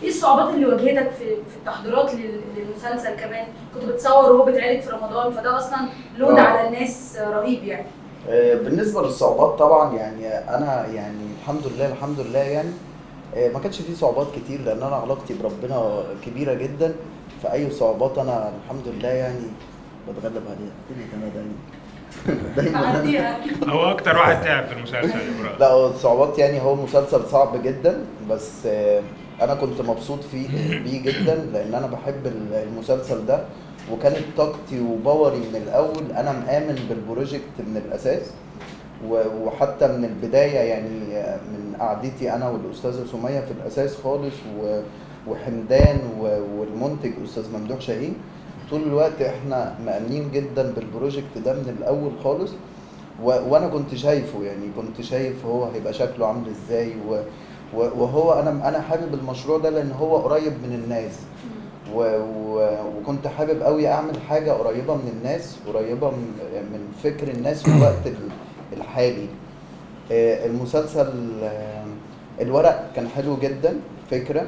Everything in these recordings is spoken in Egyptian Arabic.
ايه الصعوبات اللي واجهتك في في التحضيرات لل- للمسلسل كمان كنت بتصور وهو بيتعرض في رمضان فده اصلا لود آه. على الناس رهيب يعني آه، بالنسبه للصعوبات طبعا يعني انا يعني الحمد لله الحمد لله يعني آه، ما كانش في صعوبات كتير لان انا علاقتي بربنا كبيره جدا فاي صعوبات انا الحمد لله يعني بتغلب عليها كل انا دايما دايما عديها هو اكتر واحد تعب في المسلسل يا ابراهيم لا هو الصعوبات يعني هو مسلسل صعب جدا بس آه، انا كنت مبسوط فيه بيه جدا لان انا بحب ال- المسلسل ده وكانت طاقتي وباوري من الاول انا مآمن بالبروجكت من الاساس و- وحتى من البدايه يعني آه، من قعدتي انا والاستاذه سميه في الاساس خالص و- وحمدان و- والمنتج استاذ ممدوح شاهين طول الوقت احنا مأمنين جدا بالبروجكت ده من الاول خالص و- وانا كنت شايفه يعني كنت شايف هو هيبقى شكله عامل ازاي و- و- وهو انا انا حابب المشروع ده لان هو قريب من الناس و... و... وكنت حابب قوي اعمل حاجه قريبه من الناس قريبه من, من فكر الناس في الوقت ال- الحالي آه، المسلسل آه، الورق كان حلو جدا فكره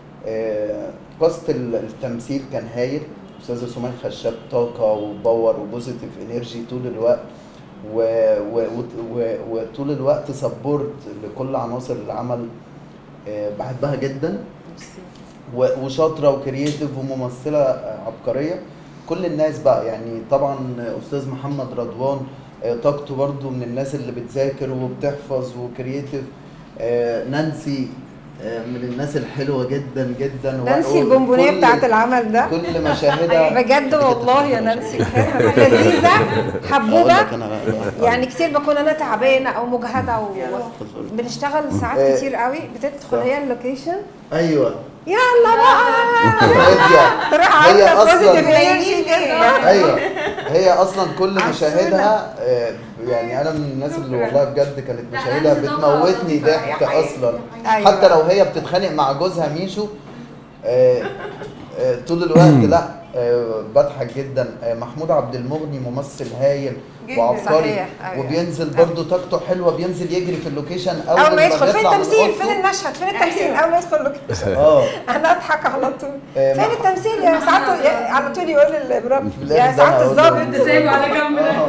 آه، قصة ال- التمثيل كان هايل استاذه سمية خشاب طاقه وباور وبوزيتيف انرجي طول الوقت و... و... و... وطول الوقت سبورت لكل عناصر العمل آه، بحبها جدا و- وشاطره وكرييتيف وممثله آه، عبقريه كل الناس بقى يعني طبعا استاذ محمد رضوان آه، طاقته برضو من الناس اللي بتذاكر وبتحفظ وكرييتيف آه، نانسي آه، من الناس الحلوه جدا جدا و- نانسي و- البونبونيه كل- بتاعت العمل ده كل مشاهدها بجد والله يا نانسي لذيذه أقول حبوبه لك أنا- يعني كتير بكون انا تعبانه او مجهده وبنشتغل ساعات آه، كتير قوي بتدخل صح. هي اللوكيشن ايوه يلا بقى هي تروح هي عامله أصلاً- بوزيتيف انرجي كده ايوه هي اصلا كل عسولة. مشاهدها آه، يعني انا من الناس اللي والله بجد كانت مشاهدها بتموتني ضحك اصلا أيوة. حتى لو هي بتتخانق مع جوزها ميشو آه، آه، طول الوقت لا آه، بضحك جدا آه، محمود عبد المغني ممثل هايل جداً. وعبقري صحيح، أيوة. وبينزل برضه طاقته حلوه بينزل يجري في اللوكيشن اول, اول ما يدخل فين بيطلع من التمثيل أوضته. فين المشهد فين التمثيل اول ما يدخل اللوكيشن اه انا اضحك على طول آه، فين مح- التمثيل يا ساعات يا- على طول يقول للبرام في الآخر يا ده ساعات أنا أقول له الظابط انت سايبه على جنب ده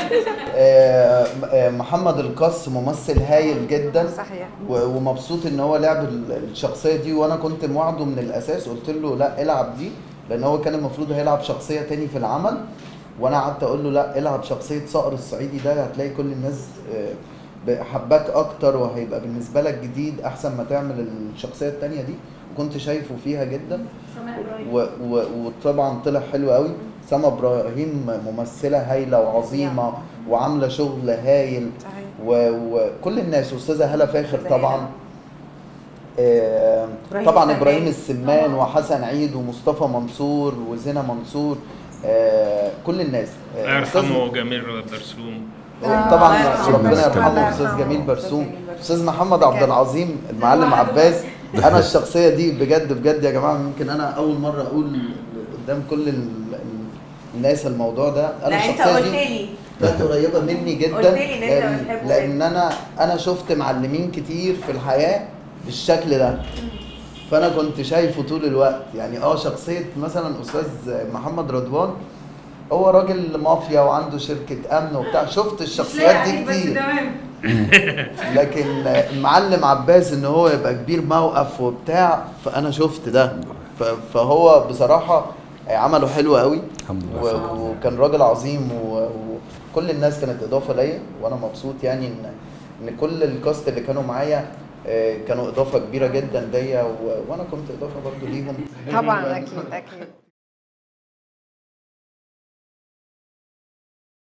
آه، آه، محمد القص ممثل هايل جدا صحيح و- ومبسوط ان هو لعب ال- الشخصيه دي وانا كنت موعده من الاساس قلت له لا العب دي لان هو كان المفروض هيلعب شخصيه تاني في العمل وانا قعدت اقول له لا العب شخصيه صقر الصعيدي ده هتلاقي كل الناس آه، ب- حباك اكتر وهيبقى بالنسبه لك جديد احسن ما تعمل الشخصيه التانيه دي وكنت شايفه فيها جدا سماء ابراهيم و و وطبعا طلع حلو قوي سما ابراهيم ممثله هايله وعظيمه وعامله شغل هايل صحيح و- وكل الناس استاذه هلا فاخر أستاذة طبعا هالة. آه، إبراهيم طبعا السمان. ابراهيم السمان وحسن عيد ومصطفى منصور وزينة منصور آه، كل الناس آه، الله أستاذ- يرحمه جميل برسوم آه، طبعا الله يرحمه. ربنا الله يرحمه يرحمه. استاذ جميل أستاذ برسوم جميل برسوم. استاذ محمد عبد بجد. العظيم المعلم عباس انا الشخصيه دي بجد بجد يا جماعه يمكن انا اول مره اقول قدام كل ال- ال- الناس الموضوع ده انا لا انت الشخصيه قلت دي لي كانت قريبه مني جدا قلت لي إن أنت لأن, بتحبه لان انا انا شفت معلمين كتير في الحياه بالشكل ده فانا كنت شايفه طول الوقت يعني اه شخصيه مثلا استاذ محمد رضوان هو راجل مافيا وعنده شركه امن وبتاع شفت الشخصيات دي بس كتير تمام لكن المعلم عباس ان هو يبقى كبير موقف وبتاع فانا شفت ده ف- فهو بصراحه عمله حلو قوي الحمد لله و- وكان راجل عظيم و- وكل الناس كانت اضافه ليا وانا مبسوط يعني ان ان كل الكاست اللي كانوا معايا آه، كانوا اضافه كبيره جدا ليا و- وانا كنت اضافه برضو ليهم طبعا اكيد اكيد